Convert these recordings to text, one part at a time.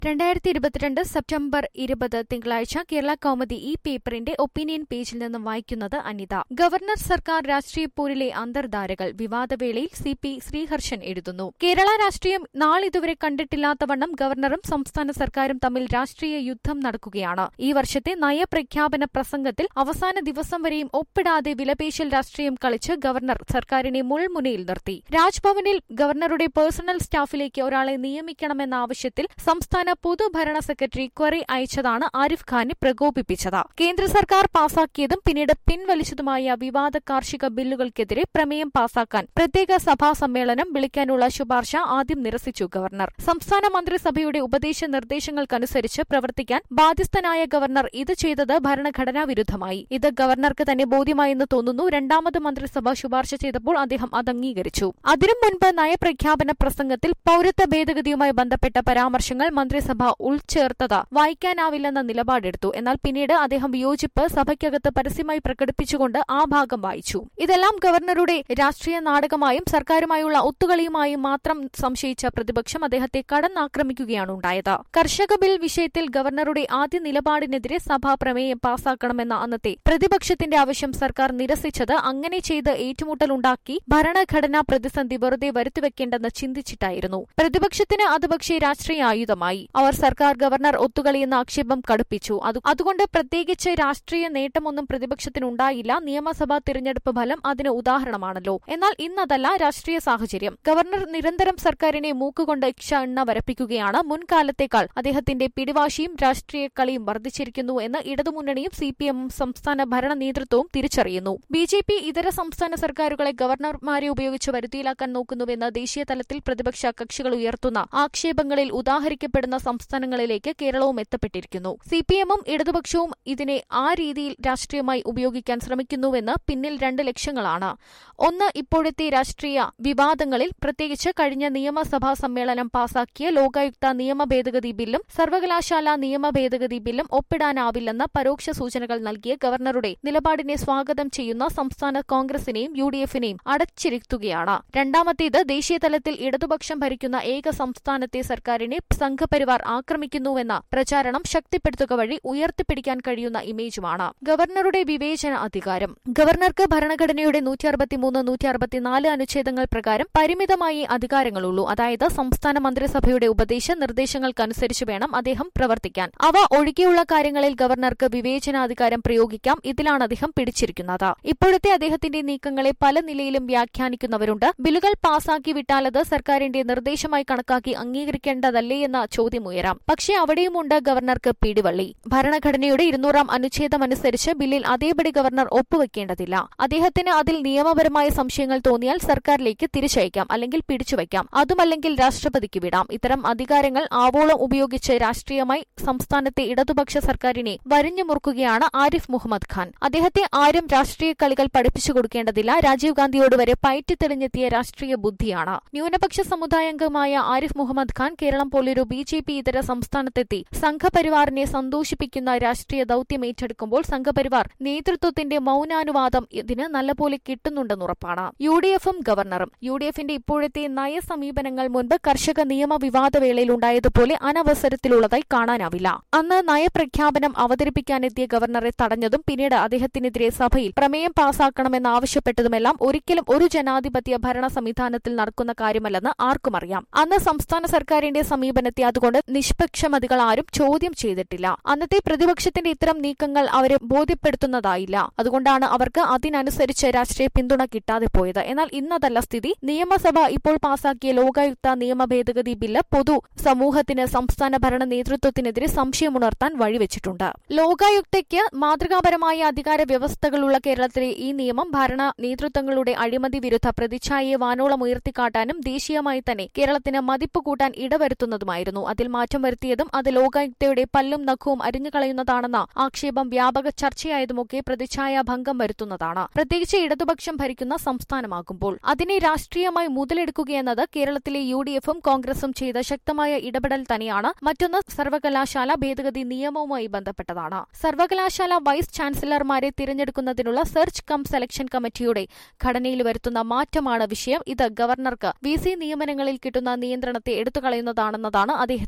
രണ്ടായിരത്തി ഇരുപത്തിരണ്ട് സെപ്റ്റംബർ ഇരുപത് തിങ്കളാഴ്ച കേരള കൗമുദി ഈ പേപ്പറിന്റെ ഒപ്പീനിയൻ പേജിൽ നിന്നും വായിക്കുന്നത് അനിത ഗവർണർ സർക്കാർ രാഷ്ട്രീയ പോരിലെ അന്തർധാരകൾ വിവാദവേളയിൽ സി പി ശ്രീഹർഷൻ എഴുതുന്നു കേരള രാഷ്ട്രീയം നാളിതുവരെ കണ്ടിട്ടില്ലാത്തവണ്ണം ഗവർണറും സംസ്ഥാന സർക്കാരും തമ്മിൽ രാഷ്ട്രീയ യുദ്ധം നടക്കുകയാണ് ഈ വർഷത്തെ നയപ്രഖ്യാപന പ്രസംഗത്തിൽ അവസാന ദിവസം വരെയും ഒപ്പിടാതെ വിലപേശൽ രാഷ്ട്രീയം കളിച്ച് ഗവർണർ സർക്കാരിനെ മുൾമുനയിൽ നിർത്തി രാജ്ഭവനിൽ ഗവർണറുടെ പേഴ്സണൽ സ്റ്റാഫിലേക്ക് ഒരാളെ നിയമിക്കണമെന്ന ആവശ്യത്തിൽ സംസ്ഥാന പൊതുഭരണ സെക്രട്ടറി ക്വറി അയച്ചതാണ് ആരിഫ് ഖാനെ പ്രകോപിപ്പിച്ചത് കേന്ദ്ര സർക്കാർ പാസാക്കിയതും പിന്നീട് പിൻവലിച്ചതുമായ വിവാദ കാർഷിക ബില്ലുകൾക്കെതിരെ പ്രമേയം പാസാക്കാൻ പ്രത്യേക സഭാ സമ്മേളനം വിളിക്കാനുള്ള ശുപാർശ ആദ്യം നിരസിച്ചു ഗവർണർ സംസ്ഥാന മന്ത്രിസഭയുടെ ഉപദേശ നിർദ്ദേശങ്ങൾക്കനുസരിച്ച് പ്രവർത്തിക്കാൻ ബാധ്യസ്ഥനായ ഗവർണർ ഇത് ചെയ്തത് ഭരണഘടനാ വിരുദ്ധമായി ഇത് ഗവർണർക്ക് തന്നെ ബോധ്യമായെന്ന് തോന്നുന്നു രണ്ടാമത് മന്ത്രിസഭ ശുപാർശ ചെയ്തപ്പോൾ അദ്ദേഹം അത് അംഗീകരിച്ചു അതിനു മുൻപ് നയപ്രഖ്യാപന പ്രസംഗത്തിൽ പൌരത്വ ഭേദഗതിയുമായി ബന്ധപ്പെട്ട പരാമർശങ്ങൾ മന്ത്രിസഭ ഉൾച്ചേർത്തത് വായിക്കാനാവില്ലെന്ന നിലപാടെടുത്തു എന്നാൽ പിന്നീട് അദ്ദേഹം വിയോജിപ്പ് സഭയ്ക്കകത്ത് പരസ്യമായി പ്രകടിപ്പിച്ചുകൊണ്ട് ആ ഭാഗം വായിച്ചു ഇതെല്ലാം ഗവർണറുടെ രാഷ്ട്രീയ നാടകമായും സർക്കാരുമായുള്ള ഒത്തുകളിയുമായും മാത്രം സംശയിച്ച പ്രതിപക്ഷം അദ്ദേഹത്തെ കടന്നാക്രമിക്കുകയാണ് ഉണ്ടായത് കർഷക ബിൽ വിഷയത്തിൽ ഗവർണറുടെ ആദ്യ നിലപാടിനെതിരെ സഭ പ്രമേയം പാസാക്കണമെന്ന അന്നത്തെ പ്രതിപക്ഷത്തിന്റെ ആവശ്യം സർക്കാർ നിരസിച്ചത് അങ്ങനെ ചെയ്ത് ഏറ്റുമുട്ടലുണ്ടാക്കി ഭരണഘടനാ പ്രതിസന്ധി വെറുതെ വരുത്തിവെക്കേണ്ടെന്ന് ചിന്തിച്ചിട്ടായിരുന്നു പ്രതിപക്ഷത്തിന് അത് പക്ഷേ രാഷ്ട്രീയ ആയുധമായി അവർ സർക്കാർ ഗവർണർ ഒത്തുകളിയെന്ന ആക്ഷേപം കടുപ്പിച്ചു അത് അതുകൊണ്ട് പ്രത്യേകിച്ച് രാഷ്ട്രീയ നേട്ടമൊന്നും പ്രതിപക്ഷത്തിനുണ്ടായില്ല നിയമസഭാ തിരഞ്ഞെടുപ്പ് ഫലം അതിന് ഉദാഹരണമാണല്ലോ എന്നാൽ ഇന്നതല്ല രാഷ്ട്രീയ സാഹചര്യം ഗവർണർ നിരന്തരം സർക്കാരിനെ മൂക്കുകൊണ്ട് ഇക്ഷ എണ്ണ വരപ്പിക്കുകയാണ് മുൻകാലത്തേക്കാൾ അദ്ദേഹത്തിന്റെ പിടിവാശിയും രാഷ്ട്രീയ കളിയും വർദ്ധിച്ചിരിക്കുന്നു എന്ന് ഇടതുമുന്നണിയും സി പി എമ്മും സംസ്ഥാന ഭരണ നേതൃത്വവും തിരിച്ചറിയുന്നു ബി ജെ പി ഇതര സംസ്ഥാന സർക്കാരുകളെ ഗവർണർമാരെ ഉപയോഗിച്ച് വരുതിയിലാക്കാൻ നോക്കുന്നുവെന്ന് ദേശീയ തലത്തിൽ പ്രതിപക്ഷ കക്ഷികൾ ഉയർത്തുന്ന ആക്ഷേപങ്ങളിൽ ഉദാഹരിക്കപ്പെടുന്ന സംസ്ഥാനങ്ങളിലേക്ക് കേരളവും എത്തപ്പെട്ടിരിക്കുന്നു സി പി എമ്മും ഇടതുപക്ഷവും ഇതിനെ ആ രീതിയിൽ രാഷ്ട്രീയമായി ഉപയോഗിക്കാൻ ശ്രമിക്കുന്നുവെന്ന് പിന്നിൽ രണ്ട് ലക്ഷ്യങ്ങളാണ് ഒന്ന് ഇപ്പോഴത്തെ രാഷ്ട്രീയ വിവാദങ്ങളിൽ പ്രത്യേകിച്ച് കഴിഞ്ഞ നിയമസഭാ സമ്മേളനം പാസാക്കിയ ലോകായുക്ത നിയമ ഭേദഗതി ബില്ലും സർവകലാശാല നിയമ ഭേദഗതി ബില്ലും ഒപ്പിടാനാവില്ലെന്ന പരോക്ഷ സൂചനകൾ നൽകിയ ഗവർണറുടെ നിലപാടിനെ സ്വാഗതം ചെയ്യുന്ന സംസ്ഥാന കോൺഗ്രസിനെയും യു ഡി എഫിനെയും അടച്ചിരുത്തുകയാണ് രണ്ടാമത്തേത് ദേശീയ തലത്തിൽ ഇടതുപക്ഷം ഭരിക്കുന്ന ഏക സംസ്ഥാനത്തെ സർക്കാരിനെ സംഘപരിവാർ ആക്രമിക്കുന്നുവെന്ന പ്രചാരണം ശക്തിപ്പെടുത്തുക വഴി ഉയർത്തിപ്പിടിക്കാൻ കഴിയുന്ന ഇമേജുമാണ് ഗവർണറുടെ വിവേചന അധികാരം ഗവർണർക്ക് ഭരണഘടനയുടെ നൂറ്റി അറുപത്തിമൂന്ന് നൂറ്റി അറുപത്തിനാല് അനുച്ഛേദങ്ങൾ പ്രകാരം പരിമിതമായി അധികാരങ്ങളുള്ളൂ അതായത് സംസ്ഥാന മന്ത്രിസഭയുടെ ഉപദേശ നിർദ്ദേശങ്ങൾക്കനുസരിച്ച് വേണം അദ്ദേഹം പ്രവർത്തിക്കാൻ അവ ഒഴികെയുള്ള കാര്യങ്ങളിൽ ഗവർണർക്ക് വിവേചനാധികാരം പ്രയോഗിക്കാം ഇതിലാണ് അദ്ദേഹം പിടിച്ചിരിക്കുന്നത് ഇപ്പോഴത്തെ അദ്ദേഹത്തിന്റെ നീക്കങ്ങളെ പല നിലയിലും വ്യാഖ്യാനിക്കുന്നവരുണ്ട് ബില്ലുകൾ പാസാക്കി വിട്ടാൽ അത് സർക്കാരിന്റെ നിർദ്ദേശമായി കണക്കാക്കി അംഗീകരിക്കേണ്ടതല്ലേ എന്ന ചോദ്യമുയരാം പക്ഷേ അവിടെയുമുണ്ട് ഗവർണർക്ക് പിടിവള്ളി ഭരണഘടനയുടെ ഇരുന്നൂറാം അനുച്ഛേദമനുസരിച്ച് ബില്ലിൽ അതേപടി ഗവർണർ ഒപ്പുവെക്കേണ്ടതില്ല അദ്ദേഹത്തിന് അതിൽ നിയമപരമായ സംശയങ്ങൾ തോന്നിയാൽ സർക്കാരിലേക്ക് തിരിച്ചയക്കാം അല്ലെങ്കിൽ പിടിച്ചുവയ്ക്കാം അതുമല്ലെങ്കിൽ രാഷ്ട്രപതിക്ക് വിടാം ഇത്തരം അധികാരങ്ങൾ ആവോളം ഉപയോഗിച്ച് രാഷ്ട്രീയമായി സംസ്ഥാനത്തെ ഇടതുപക്ഷ സർക്കാരിനെ വരിഞ്ഞു മുറുക്കുകയാണ് ആരിഫ് മുഹമ്മദ് ഖാൻ അദ്ദേഹത്തെ ആരും രാഷ്ട്രീയ കളികൾ പഠിപ്പിച്ചു കൊടുക്കേണ്ടതില്ല രാജീവ് ഗാന്ധിയോട് വരെ പയറ്റിത്തെളിഞ്ഞെത്തിയ രാഷ്ട്രീയ ബുദ്ധിയാണ് ന്യൂനപക്ഷ സമുദായാംഗമായ ആരിഫ് മുഹമ്മദ് ഖാൻ കേരളം പോലൊരു ബി ജെ പി ഇതര സംസ്ഥാനത്തെത്തി സംഘപരിവാറിനെ സന്തോഷിപ്പിക്കുന്ന രാഷ്ട്രീയ ദൌത്യം ഏറ്റെടുക്കുമ്പോൾ സംഘപരിവാർ നേതൃത്വത്തിന്റെ മൌനാനുവാദം ഇതിന് നല്ലപോലെ കിട്ടുന്നുണ്ടെന്നുറപ്പാണ് യു ഡി എഫും ഗവർണറും യു ഡി എഫിന്റെ ഇപ്പോഴത്തെ നയസമീപനങ്ങൾ മുൻപ് കർഷക നിയമ വിവാദവേളയിൽ ഉണ്ടായതുപോലെ അനവസരത്തിലുള്ളതായി കാണാനാവില്ല അന്ന് നയപ്രഖ്യാപനം അവതരിപ്പിക്കാനെത്തിയ ഗവർണറെ തടഞ്ഞതും പിന്നീട് അദ്ദേഹത്തിനെതിരെ സഭയിൽ പ്രമേയം പാസാക്കണമെന്നാവശ്യപ്പെട്ടതുമെല്ലാം ഒരിക്കലും ഒരു ജനാധിപത്യ ഭരണ സംവിധാനത്തിൽ നടക്കുന്ന കാര്യമല്ലെന്ന് ആർക്കും അറിയാം അന്ന് സംസ്ഥാന സർക്കാരിന്റെ സമീപനത്തെ അതുകൊണ്ട് നിഷ്പക്ഷമതികൾ ആരും ചോദ്യം ചെയ്തിട്ടില്ല അന്നത്തെ പ്രതിപക്ഷത്തിന്റെ ഇത്തരം നീക്കങ്ങൾ അവരെ ബോധ്യപ്പെടുത്തുന്നതായില്ല അതുകൊണ്ടാണ് അവർക്ക് അതിനനുസരിച്ച് രാഷ്ട്രീയ പിന്തുണ കിട്ടാതെ പോയത് എന്നാൽ ഇന്നതല്ല സ്ഥിതി നിയമസഭ ഇപ്പോൾ പാസാക്കിയ ലോകായുക്ത നിയമ ഭേദഗതി ബില്ല് പൊതു സമൂഹത്തിന് സംസ്ഥാന ഭരണ നേതൃത്വത്തിനെതിരെ സംശയമുണർത്താൻ വഴിവെച്ചിട്ടുണ്ട് ലോകായുക്തയ്ക്ക് മാതൃകാപരമായ അധികാര വ്യവസ്ഥകളുള്ള കേരളത്തിലെ ഈ നിയമം ഭരണ നേതൃത്വങ്ങളുടെ അഴിമതി വിരുദ്ധ പ്രതിച്ഛായയെ വാനോളം ഉയർത്തിക്കാട്ടാനും ദേശീയമായി തന്നെ കേരളത്തിന് മതിപ്പ് കൂട്ടാൻ ഇടവരുത്തുന്നതുമായിരുന്നു അതിൽ മാറ്റം വരുത്തിയതും അത് ലോകായുക്തയുടെ പല്ലും നഖവും അരിഞ്ഞുകളയുന്നതാണെന്ന ആക്ഷേപം വ്യാപക ചർച്ചയായതുമൊക്കെ പ്രതിച്ഛായ ഭംഗം വരുത്തുന്നതാണ് പ്രത്യേകിച്ച് ഇടതുപക്ഷം ഭരിക്കുന്ന സംസ്ഥാനമാകുമ്പോൾ അതിനെ രാഷ്ട്രീയമായി മുതലെടുക്കുകയെന്നത് കേരളത്തിലെ യു ഡി എഫും കോൺഗ്രസും ചെയ്ത ശക്തമായ ഇടപെടൽ തന്നെയാണ് മറ്റൊന്ന് സർവകലാശാല ഭേദഗതി നിയമവുമായി ബന്ധപ്പെട്ടതാണ് സർവകലാശാല വൈസ് ചാൻസലർമാരെ തിരഞ്ഞെടുക്കുന്നതിനുള്ള സെർച്ച് കം സെലക്ഷൻ കമ്മിറ്റിയുടെ ഘടനയിൽ വരുത്തുന്ന മാറ്റമാണ് വിഷയം ഇത് ഗവർണർക്ക് വി സി നിയമനങ്ങളിൽ കിട്ടുന്ന നിയന്ത്രണത്തെ എടുത്തുകളയുന്നതാണെന്നതാണ് അദ്ദേഹത്തിന്റെ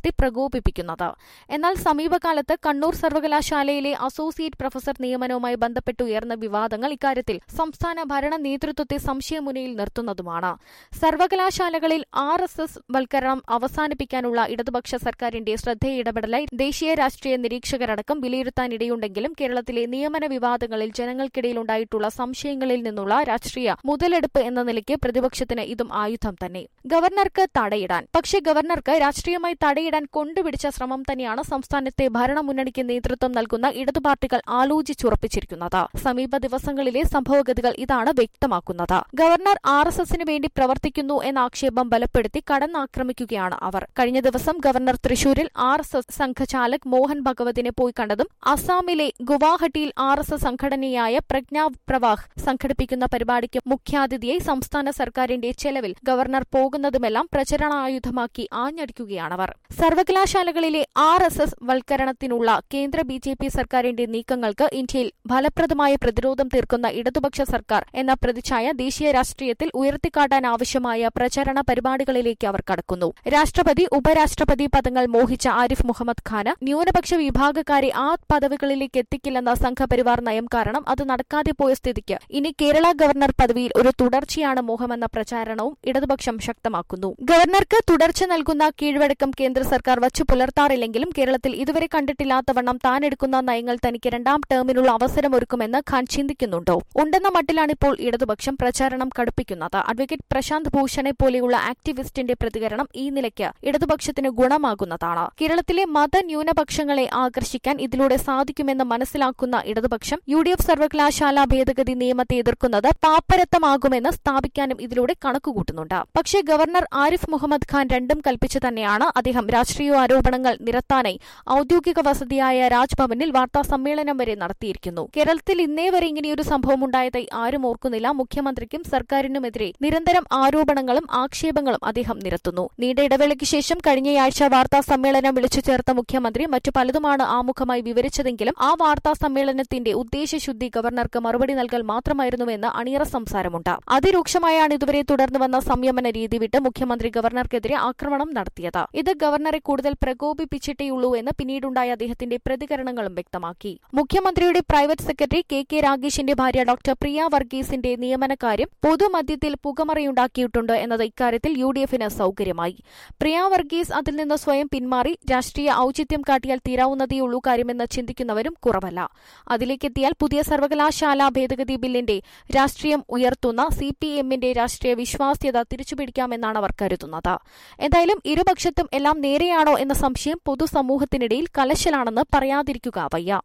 ഉയർത്തി പ്രകോപിപ്പിക്കുന്നത് എന്നാൽ സമീപകാലത്ത് കണ്ണൂർ സർവകലാശാലയിലെ അസോസിയേറ്റ് പ്രൊഫസർ നിയമനവുമായി ബന്ധപ്പെട്ട് ഉയർന്ന വിവാദങ്ങൾ ഇക്കാര്യത്തിൽ സംസ്ഥാന ഭരണ നേതൃത്വത്തെ സംശയമുനയിൽ നിർത്തുന്നതുമാണ് സർവകലാശാലകളിൽ ആർ എസ് എസ് വൽക്കരണം അവസാനിപ്പിക്കാനുള്ള ഇടതുപക്ഷ സർക്കാരിന്റെ ശ്രദ്ധേയ ഇടപെടലായി ദേശീയ രാഷ്ട്രീയ നിരീക്ഷകരടക്കം വിലയിരുത്താനിടയുണ്ടെങ്കിലും കേരളത്തിലെ നിയമന വിവാദങ്ങളിൽ ജനങ്ങൾക്കിടയിലുണ്ടായിട്ടുള്ള സംശയങ്ങളിൽ നിന്നുള്ള രാഷ്ട്രീയ മുതലെടുപ്പ് എന്ന നിലയ്ക്ക് പ്രതിപക്ഷത്തിന് ഇതും ആയുധം തന്നെ ഗവർണർക്ക് തടയിടാൻ പക്ഷേ ഗവർണർക്ക് രാഷ്ട്രീയമായി തടയിടാൻ കൊണ്ടുപിടിച്ച ശ്രമം തന്നെയാണ് സംസ്ഥാനത്തെ ഭരണമുന്നണിക്ക് നേതൃത്വം നൽകുന്ന ഇടതുപാർട്ടികൾ ആലോചിച്ചുറപ്പിച്ചിരിക്കുന്നത് സമീപ ദിവസങ്ങളിലെ സംഭവഗതികൾ ഇതാണ് വ്യക്തമാക്കുന്നത് ഗവർണർ ആർ എസ് എസിന് വേണ്ടി പ്രവർത്തിക്കുന്നു എന്ന ആക്ഷേപം ബലപ്പെടുത്തി കടന്നാക്രമിക്കുകയാണ് അവർ കഴിഞ്ഞ ദിവസം ഗവർണർ തൃശൂരിൽ R S S Sanghchalak Mohan ഭഗവതിനെ പോയി കണ്ടതും അസാമിലെ ഗുവാഹട്ടിയിൽ ആർ എസ് എസ് സംഘടനയായ പ്രജ്ഞാ പ്രവാഹ് സംഘടിപ്പിക്കുന്ന പരിപാടിക്ക് മുഖ്യാതിഥിയായി സംസ്ഥാന സർക്കാരിന്റെ ചെലവിൽ ഗവർണർ പോകുന്നതുമെല്ലാം പ്രചരണായുധമാക്കി ആഞ്ഞടിക്കുകയാണവർ സർവകലാശാലകളിലെ ആർ എസ് എസ് വൽക്കരണത്തിനുള്ള കേന്ദ്ര ബി ജെ പി സർക്കാരിന്റെ നീക്കങ്ങൾക്ക് ഇന്ത്യയിൽ ഫലപ്രദമായ പ്രതിരോധം തീർക്കുന്ന ഇടതുപക്ഷ സർക്കാർ എന്ന പ്രതിച്ഛായ ദേശീയ രാഷ്ട്രീയത്തിൽ ഉയർത്തിക്കാട്ടാൻ ആവശ്യമായ പ്രചരണ പരിപാടികളിലേക്ക് അവർ കടക്കുന്നു രാഷ്ട്രപതി ഉപരാഷ്ട്രപതി പദങ്ങൾ മോഹിച്ച ആരിഫ് മുഹമ്മദ് ഖാന് ന്യൂനപക്ഷ വിഭാഗക്കാരെ ആ പദവികളിലേക്ക് എത്തിക്കില്ലെന്ന സംഘപരിവാർ നയം കാരണം അത് നടക്കാതെ പോയ സ്ഥിതിക്ക് ഇനി കേരള ഗവർണർ പദവിയിൽ ഒരു തുടർച്ചയാണ് മോഹമെന്ന പ്രചാരണവും ഇടതുപക്ഷം ശക്തമാക്കുന്നു ഗവർണർക്ക് തുടർച്ച നൽകുന്ന കീഴ്വഴക്കം കേന്ദ്ര സർക്കാർ വച്ചു പുലർത്താറില്ലെങ്കിലും കേരളത്തിൽ ഇതുവരെ കണ്ടിട്ടില്ലാത്തവണ്ണം താൻ എടുക്കുന്ന നയങ്ങൾ തനിക്ക് രണ്ടാം ടേമിനുള്ള അവസരമൊരുക്കുമെന്ന് ഖാൻ ചിന്തിക്കുന്നുണ്ടോ ഉണ്ടെന്ന മട്ടിലാണിപ്പോൾ ഇടതുപക്ഷം പ്രചാരണം കടുപ്പിക്കുന്നത് അഡ്വക്കേറ്റ് പ്രശാന്ത് ഭൂഷണെ പോലെയുള്ള ആക്ടിവിസ്റ്റിന്റെ പ്രതികരണം ഈ നിലയ്ക്ക് ഇടതുപക്ഷത്തിന് ഗുണമാകുന്നതാണ് കേരളത്തിലെ മതന്യൂനപക്ഷങ്ങളെ ആകർഷിക്കാൻ ഇതിലൂടെ സാധിക്കുമെന്ന് മനസ്സിലാക്കുന്ന ഇടതുപക്ഷം യു ഡി എഫ് സർവകലാശാല ഭേദഗതി നിയമത്തെ എതിർക്കുന്നത് പാപ്പരത്തമാകുമെന്ന് സ്ഥാപിക്കാനും ഇതിലൂടെ കണക്കുകൂട്ടുന്നുണ്ട് പക്ഷേ ഗവർണർ ആരിഫ് മുഹമ്മദ് ഖാൻ രണ്ടും കൽപ്പിച്ചു തന്നെയാണ് അദ്ദേഹം രാഷ്ട്രീയ ആരോപണങ്ങൾ നിരത്താനായി ഔദ്യോഗിക വസതിയായ രാജ്ഭവനിൽ വാർത്താ സമ്മേളനം വരെ നടത്തിയിരിക്കുന്നു കേരളത്തിൽ ഇന്നേ വരെ ഇങ്ങനെയൊരു സംഭവം ഉണ്ടായതായി ആരും ഓർക്കുന്നില്ല മുഖ്യമന്ത്രിക്കും സർക്കാരിനുമെതിരെ നിരന്തരം ആരോപണങ്ങളും ആക്ഷേപങ്ങളും അദ്ദേഹം നിരത്തുന്നു നീണ്ട ഇടവേളയ്ക്ക് ശേഷം കഴിഞ്ഞയാഴ്ച വാർത്താ സമ്മേളനം വിളിച്ചു ചേർത്ത മുഖ്യമന്ത്രി മറ്റു പലതുമാണ് ആമുഖമായി വിവരിച്ചതെങ്കിലും ആ വാർത്താ സമ്മേളനത്തിന്റെ ഉദ്ദേശശുദ്ധി ഗവർണർക്ക് മറുപടി നൽകൽ മാത്രമായിരുന്നുവെന്ന് അണിയറ സംസാരമുണ്ട് അതിരൂക്ഷമായാണ് ഇതുവരെ തുടർന്നു വന്ന സംയമന രീതി വിട്ട് മുഖ്യമന്ത്രി ഗവർണർക്കെതിരെ ആക്രമണം നടത്തിയത് ഇത് ഗവർണറെ കൂടുതൽ പ്രകോപിപ്പിച്ചിട്ടേയുള്ളൂ എന്ന് പിന്നീടുണ്ടായ അദ്ദേഹത്തിന്റെ പ്രതികരണങ്ങളും വ്യക്തമാക്കി മുഖ്യമന്ത്രിയുടെ പ്രൈവറ്റ് സെക്രട്ടറി കെ കെ രാഗേഷിന്റെ ഭാര്യ ഡോക്ടർ പ്രിയ വർഗീസിന്റെ നിയമനകാര്യം പൊതുമധ്യത്തിൽ പുകമറയുണ്ടാക്കിയിട്ടുണ്ട് എന്നത് ഇക്കാര്യത്തിൽ യു ഡി എഫിന് സൌകര്യമായി പ്രിയ വർഗീസ് അതിൽ നിന്ന് സ്വയം പിന്മാറി രാഷ്ട്രീയ ഔചിത്യം കാട്ടിയാൽ തീരാവുന്നതേയുള്ളൂ കാര്യമെന്ന് ചിന്തിക്കുന്നവരും കുറവല്ല അതിലേക്കെത്തിയാൽ പുതിയ സർവകലാശാല ഭേദഗതി ബില്ലിന്റെ രാഷ്ട്രീയം ഉയർത്തുന്ന സി പി എമ്മിന്റെ രാഷ്ട്രീയ വിശ്വാസ്യത തിരിച്ചുപിടിക്കാമെന്നാണ് അവർ കരുതുന്നത് എന്തായാലും ഇരുപക്ഷത്തും എല്ലാം നേരെയാണോ എന്ന സംശയം പൊതുസമൂഹത്തിനിടയിൽ കലശലാണെന്ന് പറയാതിരിക്കുക വയ്യ